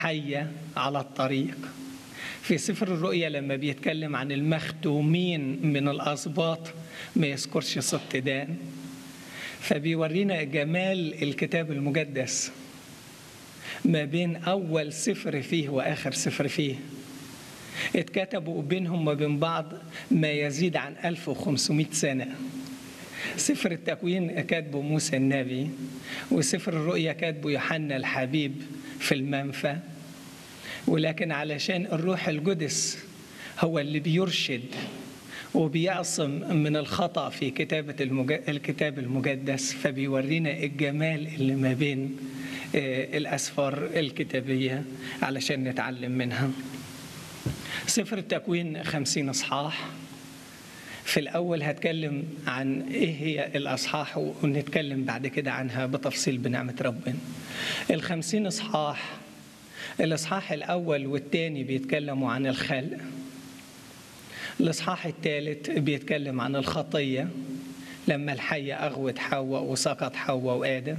حية على الطريق في سفر الرؤيا لما بيتكلم عن المختومين من الأسباط ما يذكرش سبط دان فبيورينا جمال الكتاب المقدس ما بين أول سفر فيه وآخر سفر فيه اتكتبوا بينهم وبين بعض ما يزيد عن 1500 سنة سفر التكوين كاتبه موسى النبي وسفر الرؤيا كاتبه يوحنا الحبيب في المنفى ولكن علشان الروح القدس هو اللي بيرشد وبيعصم من الخطأ في كتابة المج... الكتاب المقدس فبيورينا الجمال اللي ما بين الأسفار الكتابية علشان نتعلم منها سفر التكوين خمسين أصحاح في الأول هتكلم عن إيه هي الأصحاح ونتكلم بعد كده عنها بتفصيل بنعمة ربنا الخمسين أصحاح الإصحاح الأول والثاني بيتكلموا عن الخلق الإصحاح الثالث بيتكلم عن الخطية لما الحية أغوت حواء وسقط حواء وآدم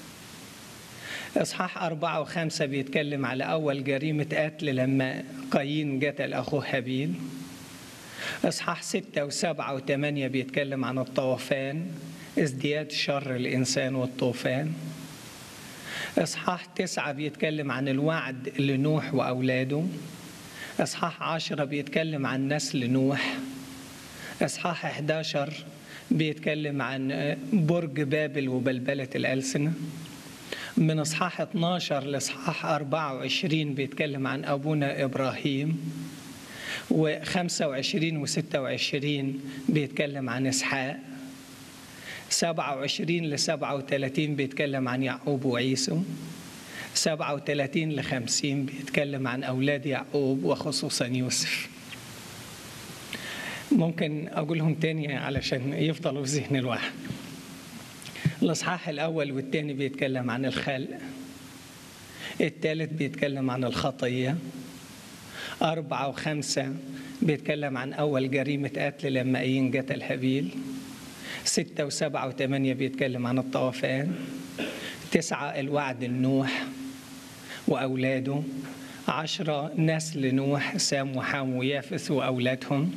إصحاح أربعة وخمسة بيتكلم على أول جريمة قتل لما قايين قتل أخوه هابيل إصحاح ستة وسبعة وثمانية بيتكلم عن الطوفان ازدياد شر الإنسان والطوفان إصحاح تسعة بيتكلم عن الوعد لنوح وأولاده إصحاح عشرة بيتكلم عن نسل نوح إصحاح 11 بيتكلم عن برج بابل وبلبلة الألسنة من إصحاح 12 لإصحاح 24 بيتكلم عن أبونا إبراهيم و25 و26 بيتكلم عن إسحاق 27 ل 37 بيتكلم عن يعقوب وعيسو 37 ل 50 بيتكلم عن أولاد يعقوب وخصوصا يوسف ممكن أقولهم تاني علشان يفضلوا في ذهن الواحد الإصحاح الأول والثاني بيتكلم عن الخلق الثالث بيتكلم عن الخطية أربعة وخمسة بيتكلم عن أول جريمة قتل لما أين قتل هابيل ستة وسبعة وثمانية بيتكلم عن الطوفان تسعة الوعد لنوح وأولاده عشرة نسل نوح سام وحام ويافث وأولادهم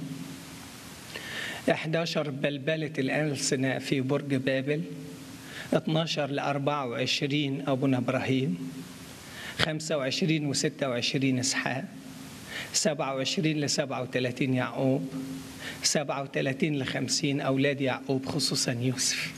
11 بلبلة الألسنة في برج بابل 12 ل 24 أبونا إبراهيم 25 و 26 إسحاق 27 ل 37 يعقوب 37 ل 50 أولاد يعقوب خصوصا يوسف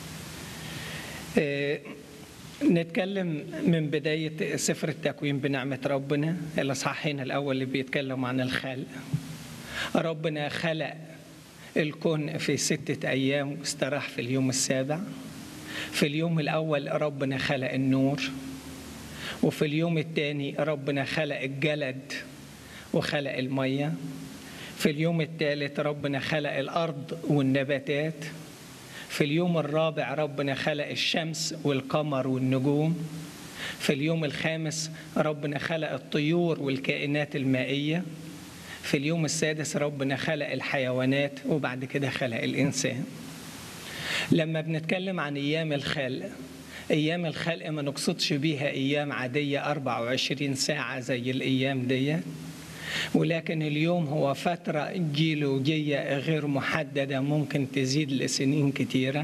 نتكلم من بداية سفر التكوين بنعمة ربنا الأصحاحين الأول اللي بيتكلم عن الخلق ربنا خلق الكون في ستة أيام واستراح في اليوم السابع في اليوم الأول ربنا خلق النور وفي اليوم الثاني ربنا خلق الجلد وخلق المية في اليوم الثالث ربنا خلق الأرض والنباتات في اليوم الرابع ربنا خلق الشمس والقمر والنجوم في اليوم الخامس ربنا خلق الطيور والكائنات المائية في اليوم السادس ربنا خلق الحيوانات وبعد كده خلق الإنسان لما بنتكلم عن أيام الخلق أيام الخلق ما نقصدش بيها أيام عادية 24 ساعة زي الأيام دي ولكن اليوم هو فترة جيولوجية غير محددة ممكن تزيد لسنين كتيرة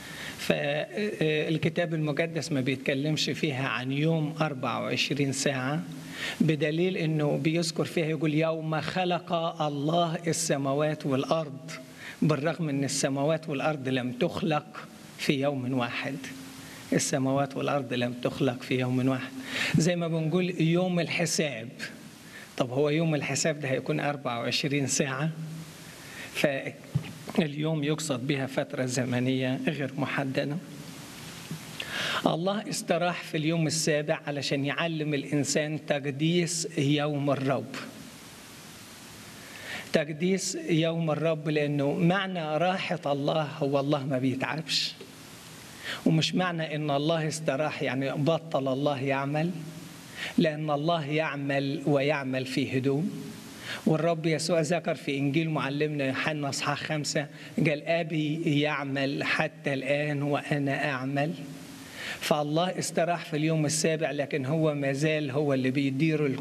فالكتاب المقدس ما بيتكلمش فيها عن يوم 24 ساعة بدليل انه بيذكر فيها يقول يوم خلق الله السماوات والارض بالرغم ان السماوات والارض لم تخلق في يوم واحد السماوات والارض لم تخلق في يوم واحد زي ما بنقول يوم الحساب طب هو يوم الحساب ده هيكون 24 ساعة فاليوم يقصد بها فترة زمنية غير محددة الله استراح في اليوم السابع علشان يعلم الإنسان تقديس يوم الرب تقديس يوم الرب لأنه معنى راحة الله هو الله ما بيتعبش ومش معنى إن الله استراح يعني بطل الله يعمل لأن الله يعمل ويعمل في هدوء والرب يسوع ذكر في إنجيل معلمنا يوحنا أصحاح خمسة قال أبي يعمل حتى الآن وأنا أعمل فالله استراح في اليوم السابع لكن هو ما زال هو اللي بيدير